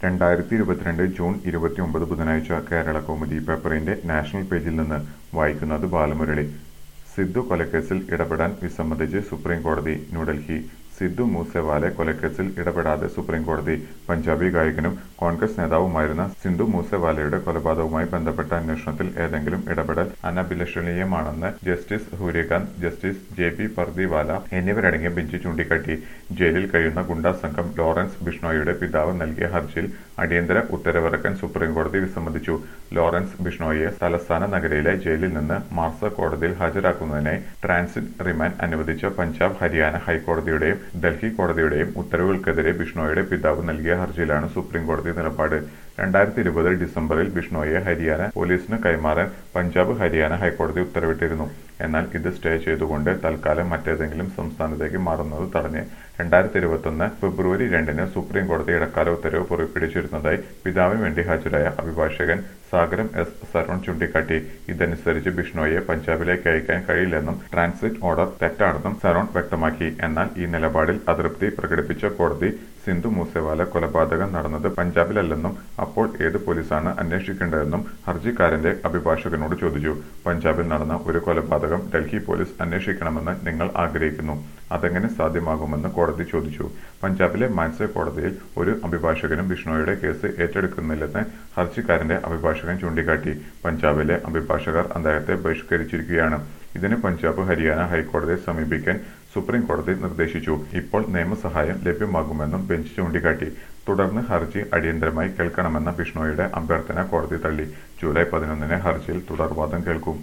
രണ്ടായിരത്തി ഇരുപത്തിരണ്ട് ജൂൺ ഇരുപത്തിയൊമ്പത് ബുധനാഴ്ച കേരള കൗമുദി പേപ്പറിന്റെ നാഷണൽ പേജിൽ നിന്ന് വായിക്കുന്നത് ബാലമുരളി സിദ്ധു കൊലക്കേസിൽ ഇടപെടാൻ വിസമ്മതിച്ച് സുപ്രീം കോടതി ന്യൂഡൽഹി സിദ്ധു മൂസേവാലെ കൊലക്കേസിൽ ഇടപെടാതെ സുപ്രീം കോടതി പഞ്ചാബി ഗായകനും കോൺഗ്രസ് നേതാവുമായിരുന്ന സിന്ധു മൂസേവാലയുടെ കൊലപാതകവുമായി ബന്ധപ്പെട്ട അന്വേഷണത്തിൽ ഏതെങ്കിലും ഇടപെടൽ അനഭിലഷണീയമാണെന്ന് justice Surya Kant justice J B Pardiwala എന്നിവരടങ്ങിയ ബെഞ്ച് ചൂണ്ടിക്കാട്ടി ജയിലിൽ കഴിയുന്ന ഗുണ്ടാ സംഘം ലോറൻസ് ബിഷ്ണോയിയുടെ പിതാവ് നൽകിയ ഹർജിയിൽ അടിയന്തര ഉത്തരവിറക്കാൻ സുപ്രീം കോടതി വിസമ്മതിച്ചു ലോറൻസ് ബിഷ്ണോയിയെ തലസ്ഥാന നഗരയിലെ ജയിലിൽ നിന്ന് മാർസ കോടതിയിൽ ഹാജരാക്കുന്നതിനായി ട്രാൻസിറ്റ് റിമാൻഡ് അനുവദിച്ച പഞ്ചാബ് ഹരിയാന ഹൈക്കോടതിയുടെയും ഡൽഹി കോടതിയുടെയും ഉത്തരവുകൾക്കെതിരെ ബിഷ്ണോയുടെ പിതാവ് നൽകിയ ഹർജിയിലാണ് സുപ്രീം കോടതി നിലപാട് രണ്ടായിരത്തി ഇരുപത് ഡിസംബറിൽ ബിഷ്ണോയെ ഹരിയാന പോലീസിന് കൈമാറാൻ പഞ്ചാബ് ഹരിയാന ഹൈക്കോടതി ഉത്തരവിട്ടിരുന്നു എന്നാൽ ഇത് സ്റ്റേ ചെയ്തുകൊണ്ട് തൽക്കാലം മറ്റേതെങ്കിലും സംസ്ഥാനത്തേക്ക് മാറുന്നത് തടഞ്ഞ് രണ്ടായിരത്തി ഇരുപത്തൊന്ന് ഫെബ്രുവരി രണ്ടിന് സുപ്രീം കോടതി ഇടക്കാല ഉത്തരവ് പുറപ്പെടുവിച്ചിരുന്നതായി പിതാവിന് വേണ്ടി ഹാജരായ അഭിഭാഷകൻ സാഗരം എസ് സരവൺ ചൂണ്ടിക്കാട്ടി ഇതനുസരിച്ച് ബിഷ്ണോയെ പഞ്ചാബിലേക്ക് അയക്കാൻ കഴിയില്ലെന്നും ട്രാൻസിറ്റ് ഓർഡർ തെറ്റാണെന്നും സരോൺ വ്യക്തമാക്കി എന്നാൽ ഈ നിലപാടിൽ അതൃപ്തി പ്രകടിപ്പിച്ച കോടതി സിന്ധു മൂസേവാല കൊലപാതകം നടന്നത് പഞ്ചാബിലല്ലെന്നും അപ്പോൾ ഏത് പോലീസാണ് അന്വേഷിക്കേണ്ടതെന്നും ഹർജിക്കാരന്റെ അഭിഭാഷകനോട് ചോദിച്ചു പഞ്ചാബിൽ നടന്ന ഒരു കൊലപാതകം ഡൽഹി പോലീസ് അന്വേഷിക്കണമെന്ന് നിങ്ങൾ ആഗ്രഹിക്കുന്നു അതെങ്ങനെ സാധ്യമാകുമെന്ന് കോടതി ചോദിച്ചു പഞ്ചാബിലെ മാൻസെ കോടതിയിൽ ഒരു അഭിഭാഷകനും ബിഷ്ണോയുടെ കേസ് ഏറ്റെടുക്കുന്നില്ലെന്ന് ഹർജിക്കാരന്റെ അഭിഭാഷകൻ ചൂണ്ടിക്കാട്ടി പഞ്ചാബിലെ അഭിഭാഷകർ അദ്ദേഹത്തെ ബഹിഷ്കരിച്ചിരിക്കുകയാണ് ഇതിന് പഞ്ചാബ് ഹരിയാന ഹൈക്കോടതിയെ സമീപിക്കാൻ സുപ്രീം കോടതി നിർദ്ദേശിച്ചു ഇപ്പോൾ നിയമസഹായം ലഭ്യമാകുമെന്നും ബെഞ്ച് ചൂണ്ടിക്കാട്ടി തുടർന്ന് ഹർജി അടിയന്തരമായി കേൾക്കണമെന്ന ബിഷ്ണോയുടെ അഭ്യർത്ഥന കോടതി തള്ളി ജൂലൈ പതിനൊന്നിന് ഹർജിയിൽ തുടർവാദം കേൾക്കും